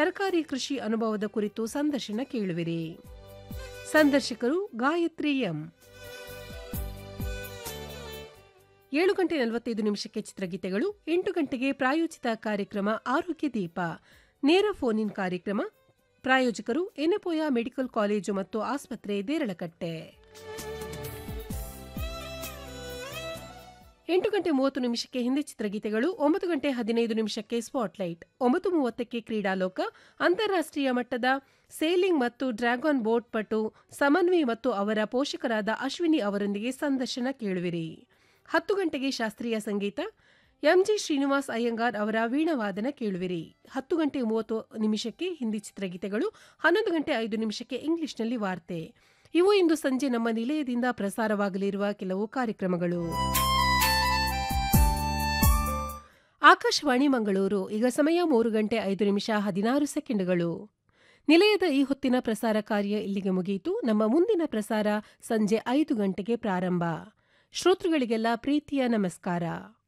ತರಕಾರಿ ಕೃಷಿ ಅನುಭವದ ಕುರಿತು ಸಂದರ್ಶನ ಕೇಳುವಿರಿ ಸಂದರ್ಶಕರು ಗಾಯತ್ರಿ ಎಂ ಏಳು ಗಂಟೆ ನಲವತ್ತೈದು ನಿಮಿಷಕ್ಕೆ ಚಿತ್ರಗೀತೆಗಳು ಎಂಟು ಗಂಟೆಗೆ ಪ್ರಾಯೋಜಿತ ಕಾರ್ಯಕ್ರಮ ಆರೋಗ್ಯ ದೀಪ ನೇರ ಫೋನ್ ಇನ್ ಕಾರ್ಯಕ್ರಮ ಪ್ರಾಯೋಜಕರು ಎನೆಪೋಯ ಮೆಡಿಕಲ್ ಕಾಲೇಜು ಮತ್ತು ಆಸ್ಪತ್ರೆ ದೇರಳಕಟ್ಟೆ ಎಂಟು ಗಂಟೆ ಮೂವತ್ತು ನಿಮಿಷಕ್ಕೆ ಹಿಂದಿ ಚಿತ್ರಗೀತೆಗಳು ಒಂಬತ್ತು ಗಂಟೆ ಹದಿನೈದು ನಿಮಿಷಕ್ಕೆ ಸ್ಪಾಟ್ಲೈಟ್ ಒಂಬತ್ತು ಮೂವತ್ತಕ್ಕೆ ಕ್ರೀಡಾಲೋಕ ಅಂತಾರಾಷ್ಟ್ರೀಯ ಮಟ್ಟದ ಸೇಲಿಂಗ್ ಮತ್ತು ಡ್ರ್ಯಾಗನ್ ಬೋಟ್ ಪಟು ಸಮನ್ವಿ ಮತ್ತು ಅವರ ಪೋಷಕರಾದ ಅಶ್ವಿನಿ ಅವರೊಂದಿಗೆ ಸಂದರ್ಶನ ಕೇಳುವಿರಿ ಹತ್ತು ಗಂಟೆಗೆ ಶಾಸ್ತ್ರೀಯ ಸಂಗೀತ ಎಂಜಿ ಶ್ರೀನಿವಾಸ್ ಅಯ್ಯಂಗಾರ್ ಅವರ ವೀಣಾವಾದನ ಕೇಳುವಿರಿ ಹತ್ತು ಗಂಟೆ ಮೂವತ್ತು ನಿಮಿಷಕ್ಕೆ ಹಿಂದಿ ಚಿತ್ರಗೀತೆಗಳು ಹನ್ನೊಂದು ಗಂಟೆ ಐದು ನಿಮಿಷಕ್ಕೆ ಇಂಗ್ಲಿಷ್ನಲ್ಲಿ ವಾರ್ತೆ ಇವು ಇಂದು ಸಂಜೆ ನಮ್ಮ ನಿಲಯದಿಂದ ಪ್ರಸಾರವಾಗಲಿರುವ ಕೆಲವು ಕಾರ್ಯಕ್ರಮಗಳು ಆಕಾಶವಾಣಿ ಮಂಗಳೂರು ಈಗ ಸಮಯ ಮೂರು ಗಂಟೆ ಐದು ನಿಮಿಷ ಹದಿನಾರು ಸೆಕೆಂಡ್ಗಳು ನಿಲಯದ ಈ ಹೊತ್ತಿನ ಪ್ರಸಾರ ಕಾರ್ಯ ಇಲ್ಲಿಗೆ ಮುಗಿಯಿತು ನಮ್ಮ ಮುಂದಿನ ಪ್ರಸಾರ ಸಂಜೆ ಐದು ಗಂಟೆಗೆ ಪ್ರಾರಂಭ ಶ್ರೋತೃಗಳಿಗೆಲ್ಲ ಪ್ರೀತಿಯ ನಮಸ್ಕಾರ